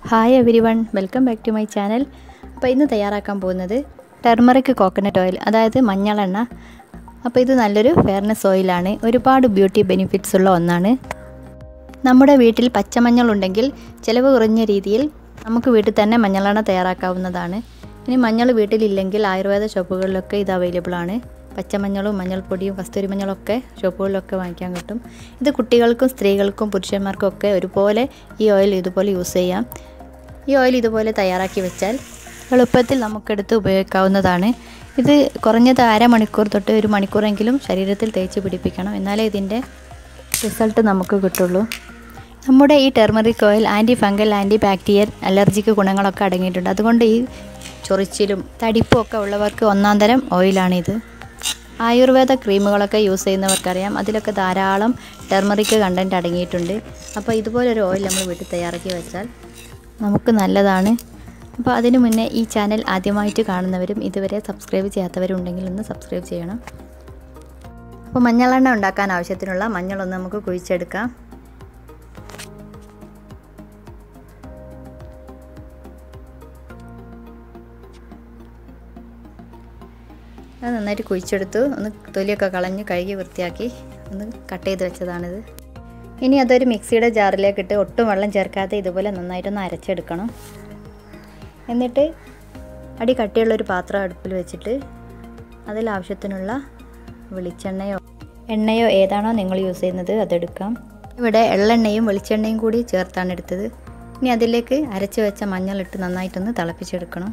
hi everyone welcome back to my channel അപ്പോൾ ഇന്ന് തയ്യാറാക്കാൻ പോകുന്നത് ടെർമറിക് കോക്കനട്ട് ഓയിൽ അതായത് മഞ്ഞളെണ്ണ അപ്പോൾ ഇത് നല്ലൊരു ഫെയർനെസ് ഓയിലാണ് ഒരുപാട് ബ്യൂട്ടി ബെനിഫിറ്റ്സ് ഉള്ള ഒന്നാണ് നമ്മുടെ വീട്ടിൽ പച്ചമഞ്ഞൾ ഉണ്ടെങ്കിൽ ചിലവ് കുറഞ്ഞ രീതിയിൽ നമുക്ക് വീട്ടിൽ തന്നെ മഞ്ഞളെണ്ണ തയ്യാറാക്കാവുന്നതാണ് ഇനി മഞ്ഞൾ വീട്ടിലില്ലെങ്കിൽ ആയുർവേദ ഷോപ്പുകളിലൊക്കെ ഇത് അവൈലബിൾ ആണ് പച്ചമഞ്ഞളും മഞ്ഞൾപ്പൊടിയും കസ്തൂരി മഞ്ഞളൊക്കെ ഷോപ്പുകളിലൊക്കെ വാങ്ങിക്കാൻ കിട്ടും ഇത് കുട്ടികൾക്കും സ്ത്രീകൾക്കും പുരുഷന്മാർക്കും ഒക്കെ ഒരുപോലെ ഈ ഓയിൽ ഇതുപോലെ യൂസ് ചെയ്യാം ഈ ഓയിൽ ഇതുപോലെ തയ്യാറാക്കി വെച്ചാൽ എളുപ്പത്തിൽ നമുക്കെടുത്ത് ഉപയോഗിക്കാവുന്നതാണ് ഇത് കുറഞ്ഞത് അരമണിക്കൂർ തൊട്ട് ഒരു മണിക്കൂറെങ്കിലും ശരീരത്തിൽ തേച്ച് പിടിപ്പിക്കണം എന്നാലേ ഇതിൻ്റെ റിസൾട്ട് നമുക്ക് കിട്ടുള്ളൂ നമ്മുടെ ഈ turmeric oil anti fungal anti bacterial allergic ഗുണങ്ങളൊക്കെ അടങ്ങിയിട്ടുണ്ട് അതുകൊണ്ട് ഈ ചൊറിച്ചിലും തടിപ്പും ഒക്കെ ഉള്ളവർക്ക് ഒന്നാം തരം ഓയിലാണിത് ആയുർവേദ ക്രീമുകളൊക്കെ യൂസ് ചെയ്യുന്നവർക്കറിയാം അതിലൊക്കെ ധാരാളം ടെർമറിക് കണ്ടൻറ്റ് അടങ്ങിയിട്ടുണ്ട് അപ്പോൾ ഇതുപോലൊരു ഓയിൽ നമ്മൾ വീട്ടിൽ തയ്യാറാക്കി വെച്ചാൽ നമുക്ക് നല്ലതാണ് അപ്പോൾ അതിനു മുന്നേ ഈ ചാനൽ ആദ്യമായിട്ട് കാണുന്നവരും ഇതുവരെ സബ്സ്ക്രൈബ് ചെയ്യാത്തവരുണ്ടെങ്കിൽ ഒന്ന് സബ്സ്ക്രൈബ് ചെയ്യണം അപ്പോൾ മഞ്ഞളെണ്ണ ഉണ്ടാക്കാൻ ആവശ്യത്തിനുള്ള മഞ്ഞളൊന്ന് നമുക്ക് കുഴിച്ചെടുക്കാം അത് നന്നായിട്ട് കുഴിച്ചെടുത്തു ഒന്ന് തൊലിയൊക്കെ കളഞ്ഞ് കഴുകി വൃത്തിയാക്കി ഒന്ന് കട്ട് ചെയ്ത് വെച്ചതാണിത് ഇനി അതൊരു മിക്സിയുടെ ജാറിലേക്ക് ഇട്ട് ഒട്ടും വെള്ളം ചേർക്കാതെ ഇതുപോലെ നന്നായിട്ടൊന്ന് അരച്ചെടുക്കണം എന്നിട്ട് അടി കട്ടിയുള്ളൊരു പാത്രം അടുപ്പിൽ വെച്ചിട്ട് അതിൽ ആവശ്യത്തിനുള്ള വെളിച്ചെണ്ണയോ എണ്ണയോ ഏതാണോ നിങ്ങൾ യൂസ് ചെയ്യുന്നത് അതെടുക്കാം ഇവിടെ എള്ളെണ്ണയും വെളിച്ചെണ്ണയും കൂടി ചേർത്താണ് എടുത്തത് ഇനി അതിലേക്ക് അരച്ച് വെച്ച മഞ്ഞളിട്ട് നന്നായിട്ടൊന്ന് തിളപ്പിച്ചെടുക്കണം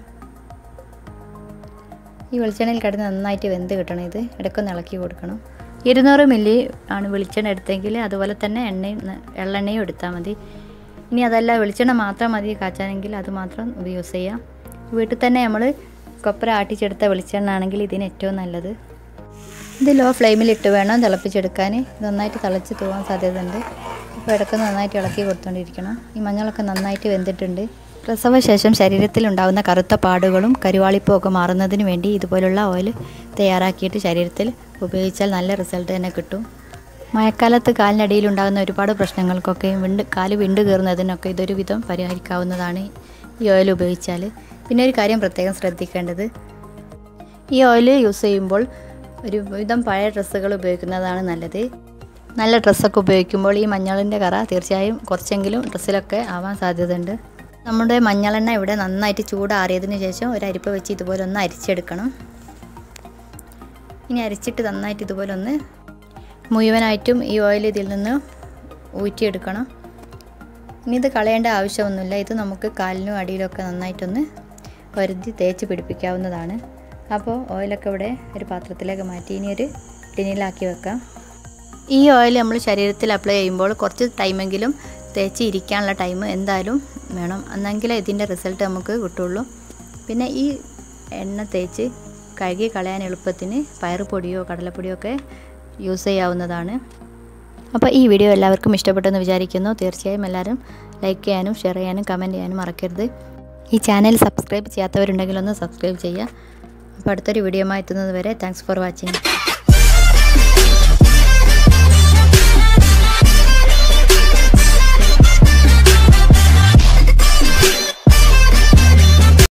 ഈ വെളിച്ചെണ്ണയിൽ കിടന്ന് നന്നായിട്ട് വെന്ത് കിട്ടണം ഇത് ഇടയ്ക്കൊന്ന് ഇളക്കി കൊടുക്കണം ഇരുന്നൂറ് മില്ലി ആണ് വെളിച്ചെണ്ണ എടുത്തെങ്കിൽ അതുപോലെ തന്നെ എണ്ണയും എള്ളെണ്ണയും എടുത്താൽ മതി ഇനി അതല്ല വെളിച്ചെണ്ണ മാത്രം മതി കാച്ചാനെങ്കിൽ അത് മാത്രം യൂസ് ചെയ്യാം വീട്ടിൽ തന്നെ നമ്മൾ കൊപ്പര ആട്ടിച്ചെടുത്ത വെളിച്ചെണ്ണ ആണെങ്കിൽ ഇതിന് ഏറ്റവും നല്ലത് ഇത് ലോ ഫ്ലെയിമിലിട്ട് വേണം തിളപ്പിച്ചെടുക്കാൻ നന്നായിട്ട് തിളച്ച് തൂവാൻ സാധ്യതയുണ്ട് അപ്പോൾ ഇടയ്ക്ക് നന്നായിട്ട് ഇളക്കി കൊടുത്തുകൊണ്ടിരിക്കണം ഈ മഞ്ഞളൊക്കെ നന്നായിട്ട് വെന്തിട്ടുണ്ട് പ്രസവശേഷം ശരീരത്തിൽ ഉണ്ടാകുന്ന കറുത്ത പാടുകളും കരുവാളിപ്പും ഒക്കെ മാറുന്നതിന് വേണ്ടി ഇതുപോലുള്ള ഓയിൽ തയ്യാറാക്കിയിട്ട് ശരീരത്തിൽ ഉപയോഗിച്ചാൽ നല്ല റിസൾട്ട് തന്നെ കിട്ടും മഴക്കാലത്ത് കാലിനടിയിൽ ഉണ്ടാകുന്ന ഒരുപാട് പ്രശ്നങ്ങൾക്കൊക്കെ വിണ്ട് കാല് വിണ്ട് കയറുന്നതിനൊക്കെ ഇതൊരു വിധം പരിഹരിക്കാവുന്നതാണ് ഈ ഓയിൽ ഉപയോഗിച്ചാൽ പിന്നെ ഒരു കാര്യം പ്രത്യേകം ശ്രദ്ധിക്കേണ്ടത് ഈ ഓയിൽ യൂസ് ചെയ്യുമ്പോൾ ഒരു വിധം പഴയ ഡ്രസ്സുകൾ ഉപയോഗിക്കുന്നതാണ് നല്ലത് നല്ല ഡ്രസ്സൊക്കെ ഉപയോഗിക്കുമ്പോൾ ഈ മഞ്ഞളിൻ്റെ കറ തീർച്ചയായും കുറച്ചെങ്കിലും ഡ്രസ്സിലൊക്കെ ആവാൻ സാധ്യതയുണ്ട് നമ്മുടെ മഞ്ഞളെണ്ണ ഇവിടെ നന്നായിട്ട് ചൂടാറിയതിന് ശേഷം ഒരു അരിപ്പ വെച്ച് ഇതുപോലെ ഒന്ന് അരിച്ചെടുക്കണം ഇനി അരിച്ചിട്ട് നന്നായിട്ട് ഇതുപോലെ ഒന്ന് മുഴുവനായിട്ടും ഈ ഓയിൽ ഇതിൽ നിന്ന് ഊറ്റിയെടുക്കണം ഇനി ഇത് കളയേണ്ട ആവശ്യമൊന്നുമില്ല ഇത് നമുക്ക് കാലിനും അടിയിലൊക്കെ നന്നായിട്ടൊന്ന് വരുതി തേച്ച് പിടിപ്പിക്കാവുന്നതാണ് അപ്പോൾ ഓയിലൊക്കെ ഇവിടെ ഒരു പാത്രത്തിലേക്ക് മാറ്റി ഇനി ഒരു ടിന്നിലാക്കി വെക്കാം ഈ ഓയിൽ നമ്മൾ ശരീരത്തിൽ അപ്ലൈ ചെയ്യുമ്പോൾ കുറച്ച് ടൈമെങ്കിലും തേച്ച് ഇരിക്കാനുള്ള ടൈം എന്തായാലും വേണം എന്നെങ്കിലേ ഇതിൻ്റെ റിസൾട്ട് നമുക്ക് കിട്ടുള്ളൂ പിന്നെ ഈ എണ്ണ തേച്ച് കഴുകി കളയാൻ എളുപ്പത്തിന് പയറുപൊടിയോ കടലപ്പൊടിയോ ഒക്കെ യൂസ് ചെയ്യാവുന്നതാണ് അപ്പോൾ ഈ വീഡിയോ എല്ലാവർക്കും ഇഷ്ടപ്പെട്ടെന്ന് വിചാരിക്കുന്നു തീർച്ചയായും എല്ലാവരും ലൈക്ക് ചെയ്യാനും ഷെയർ ചെയ്യാനും കമൻറ്റ് ചെയ്യാനും മറക്കരുത് ഈ ചാനൽ സബ്സ്ക്രൈബ് ചെയ്യാത്തവരുണ്ടെങ്കിൽ ഒന്ന് സബ്സ്ക്രൈബ് ചെയ്യുക അപ്പോൾ അടുത്തൊരു വീഡിയോ എത്തുന്നത് വരെ താങ്ക്സ് ഫോർ വാച്ചിങ്